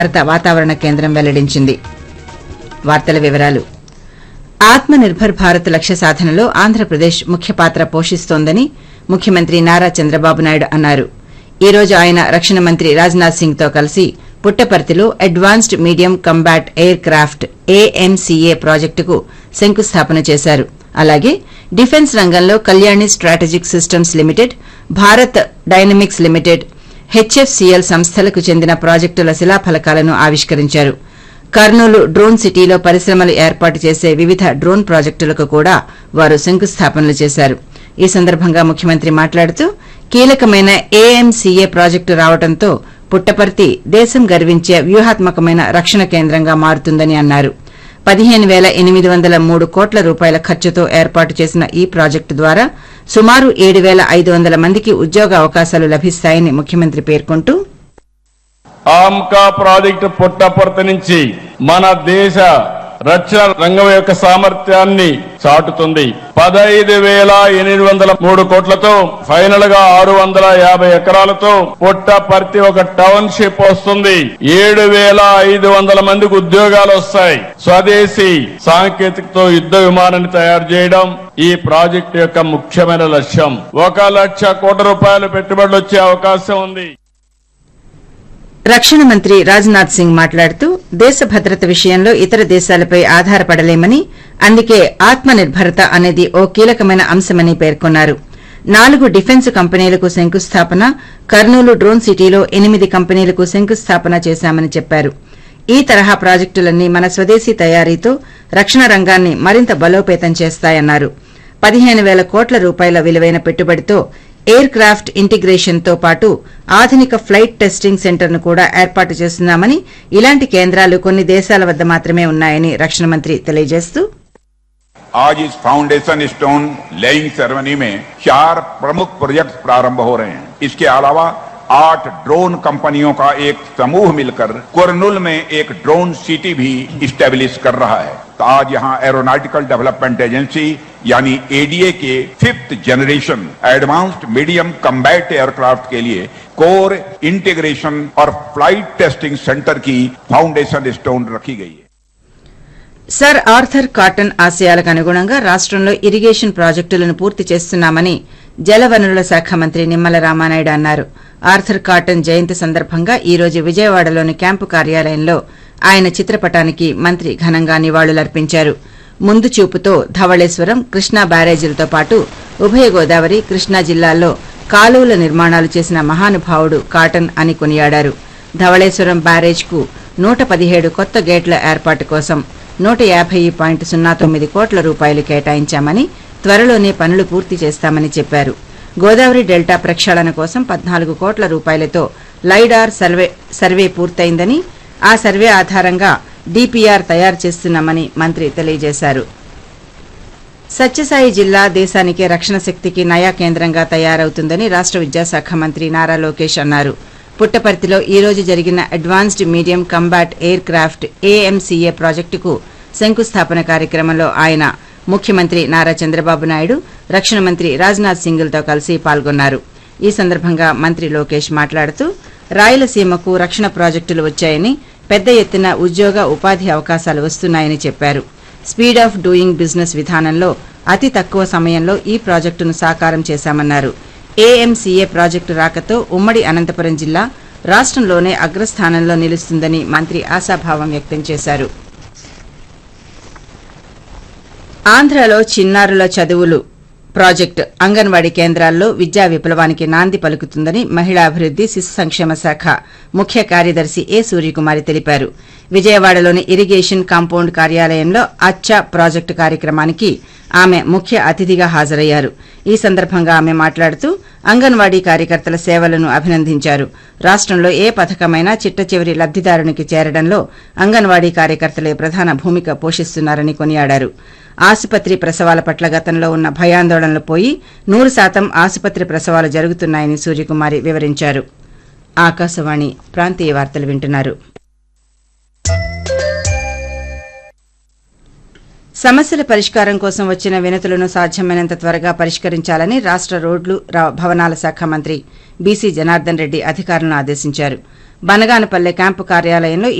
భారత వాతావరణ కేంద్రం వెల్లడించింది వార్తల వివరాలు ఆత్మ నిర్భర్ భారత్ లక్ష్య సాధనలో ఆంధ్రప్రదేశ్ ముఖ్య పాత్ర పోషిస్తోందని ముఖ్యమంత్రి నారా చంద్రబాబు నాయుడు అన్నారు ఈ రోజు ఆయన రక్షణ మంత్రి రాజ్నాథ్ సింగ్ తో కలిసి పుట్టపర్తిలో advanced medium combat aircraft AMCA ప్రాజెక్టుకు శంకుస్థాపన చేశారు అలాగే డిఫెన్స్ రంగంలో Kalyani strategic systems limited Bharat dynamics limited HFCL సంస్థలకు చెందిన ప్రాజెక్టుల శిలాఫలకాలను ఆవిష్కరించారు కర్నూలు డ్రోన్ సిటీలో పరిశ్రమలు ఏర్పాటు చేసే వివిధ డ్రోన్ ప్రాజెక్టులకు కూడా వారు శంకుస్థాపనలు చేశారు ఈ సందర్భంగా ముఖ్యమంత్రి మాట్లాడుతూ కీలకమైన ఏఎంసీఏ ప్రాజెక్టు రావడంతో పుట్టపర్తి దేశం గర్వించే వ్యూహాత్మకమైన రక్షణ కేంద్రంగా మారుతుందని అన్నారు పదిహేను వేల ఎనిమిది వందల మూడు కోట్ల రూపాయల ఖర్చుతో ఏర్పాటు చేసిన ఈ ప్రాజెక్టు ద్వారా సుమారు ఏడు వేల ఐదు వందల మందికి ఉద్యోగ అవకాశాలు లభిస్తాయని ముఖ్యమంత్రి పేర్కొంటూ ఆమ్కా ప్రాజెక్టు పుట్టపర్తి నుంచి మన దేశ రక్షణ రంగం యొక్క సామర్థ్యాన్ని చాటుతుంది పదహైదు వేల ఎనిమిది వందల మూడు కోట్లతో ఫైనల్ గా ఆరు వందల యాభై ఎకరాలతో పుట్టపర్తి ఒక టౌన్షిప్ వస్తుంది ఏడు వేల ఐదు వందల మందికి ఉద్యోగాలు వస్తాయి స్వదేశీ సాంకేతికతో యుద్ధ విమానాన్ని తయారు చేయడం ఈ ప్రాజెక్టు యొక్క ముఖ్యమైన లక్ష్యం ఒక లక్ష కోట్ల రూపాయల పెట్టుబడులు వచ్చే అవకాశం ఉంది రక్షణ మంత్రి రాజ్నాథ్ సింగ్ మాట్లాడుతూ దేశ భద్రత విషయంలో ఇతర దేశాలపై ఆధారపడలేమని అందుకే ఆత్మ నిర్భరత అనేది ఓ కీలకమైన అంశమని పేర్కొన్నారు నాలుగు డిఫెన్స్ కంపెనీలకు శంకుస్థాపన కర్నూలు డ్రోన్ సిటీలో ఎనిమిది కంపెనీలకు శంకుస్థాపన చేశామని చెప్పారు ఈ తరహా ప్రాజెక్టులన్నీ మన స్వదేశీ తయారీతో రక్షణ రంగాన్ని మరింత బలోపేతం చేస్తాయన్నారు పదిహేను వేల కోట్ల రూపాయల విలువైన పెట్టుబడితో ఎయిర్ క్రాఫ్ట్ ఇంటిగ్రేషన్ తో పాటు ఆధునిక ఫ్లైట్ టెస్టింగ్ సెంటర్ను కూడా ఏర్పాటు చేస్తున్నామని ఇలాంటి కేంద్రాలు కొన్ని దేశాల వద్ద మాత్రమే ఉన్నాయని రక్షణ మంత్రి తెలియజేస్తూ आज इस फाउंडेशन स्टोन लेइंग सेरेमनी में चार प्रमुख प्रोजेक्ट प्रारंभ हो रहे हैं इसके अलावा आठ ड्रोन कंपनियों का एक समूह मिलकर कुरनुल में एक ड्रोन सिटी भी स्टेब्लिश कर रहा है तो आज यहाँ एरोनॉटिकल डेवलपमेंट एजेंसी यानी एडीए के fifth generation advanced medium combat aircraft के लिए कोर इंटीग्रेशन और फ्लाइट टेस्टिंग सेंटर की फाउंडेशन स्टोन रखी गई है సర్ ఆర్థర్ కాటన్ ఆశయాలకు అనుగుణంగా రాష్టంలో ఇరిగేషన్ ప్రాజెక్టులను పూర్తి చేస్తున్నామని జలవనరుల శాఖ మంత్రి నిమ్మల రామానాయుడు అన్నారు ఆర్థర్ కాటన్ జయంతి సందర్భంగా ఈ రోజు విజయవాడలోని క్యాంపు కార్యాలయంలో ఆయన చిత్రపటానికి మంత్రి ఘనంగా నివాళులర్పించారు ముందు చూపుతో ధవళేశ్వరం కృష్ణా బ్యారేజీలతో పాటు ఉభయ గోదావరి కృష్ణా జిల్లాల్లో కాలువల నిర్మాణాలు చేసిన మహానుభావుడు కాటన్ అని కొనియాడారు ధవళేశ్వరం బ్యారేజ్కు నూట పదిహేడు కొత్త గేట్ల ఏర్పాటు కోసం నూట యాభై పాయింట్ సున్నా తొమ్మిది కోట్ల రూపాయలు కేటాయించామని త్వరలోనే పనులు పూర్తి చేస్తామని చెప్పారు గోదావరి డెల్టా ప్రక్షాళన కోసం పద్నాలుగు కోట్ల రూపాయలతో లైడార్ సర్వే సర్వే పూర్తయిందని ఆ సర్వే ఆధారంగా డీపీఆర్ తయారు చేస్తున్నామని మంత్రి తెలియజేశారు సత్యసాయి జిల్లా దేశానికే రక్షణ శక్తికి నయా కేంద్రంగా తయారవుతుందని రాష్ట విద్యాశాఖ మంత్రి నారా లోకేష్ అన్నారు పుట్టపర్తిలో ఈ రోజు జరిగిన advanced medium combat aircraft AMCA ప్రాజెక్టుకు శంకుస్థాపన కార్యక్రమంలో ఆయన ముఖ్యమంత్రి నారా చంద్రబాబు నాయుడు రక్షణ మంత్రి రాజ్నాథ్ సింగ్లతో కలిసి పాల్గొన్నారు ఈ సందర్భంగా మంత్రి లోకేష్ మాట్లాడుతూ రాయలసీమకు రక్షణ ప్రాజెక్టులు వచ్చాయని పెద్ద ఎత్తున ఉద్యోగ ఉపాధి అవకాశాలు వస్తున్నాయని చెప్పారు స్పీడ్ ఆఫ్ డూయింగ్ బిజినెస్ విధానంలో అతి తక్కువ సమయంలో ఈ ప్రాజెక్టును సాకారం చేశామన్నారు ఏఎంసీఏ ప్రాజెక్టు రాకతో ఉమ్మడి అనంతపురం జిల్లా రాష్టంలోనే అగ్రస్థానంలో నిలుస్తుందని మంత్రి ఆశాభావం వ్యక్తం చేశారు ఆంధ్రలో చిన్నారుల చదువులు ప్రాజెక్టు అంగన్వాడీ కేంద్రాల్లో విద్యా విప్లవానికి నాంది పలుకుతుందని మహిళా అభివృద్ది శిశు సంక్షేమ శాఖ ముఖ్య కార్యదర్శి ఏ సూర్యకుమారి తెలిపారు విజయవాడలోని ఇరిగేషన్ కాంపౌండ్ కార్యాలయంలో అచ్చా ప్రాజెక్టు కార్యక్రమానికి ఆమె ముఖ్య అతిథిగా హాజరయ్యారు ఈ సందర్భంగా ఆమె మాట్లాడుతూ అంగన్వాడీ కార్యకర్తల సేవలను అభినందించారు రాష్టంలో ఏ పథకమైనా చిట్ట చివరి లబ్దిదారునికి చేరడంలో అంగన్వాడీ కార్యకర్తలే ప్రధాన భూమిక పోషిస్తున్నారని కొనియాడారు ఆసుపత్రి ప్రసవాల పట్ల గతంలో ఉన్న భయాందోళనలు పోయి నూరు శాతం ఆసుపత్రి ప్రసవాలు జరుగుతున్నాయని సూర్యకుమారి వివరించారు ఆకాశవాణి ప్రాంతీయ వార్తలు వింటున్నారు సమస్యల పరిష్కారం కోసం వచ్చిన వినతులను సాధ్యమైనంత త్వరగా పరిష్కరించాలని రాష్ట రోడ్లు ర- భవనాల శాఖ మంత్రి బీసీ జనార్దన్ రెడ్డి అధికారులను ఆదేశించారు బనగానపల్లె క్యాంపు కార్యాలయంలో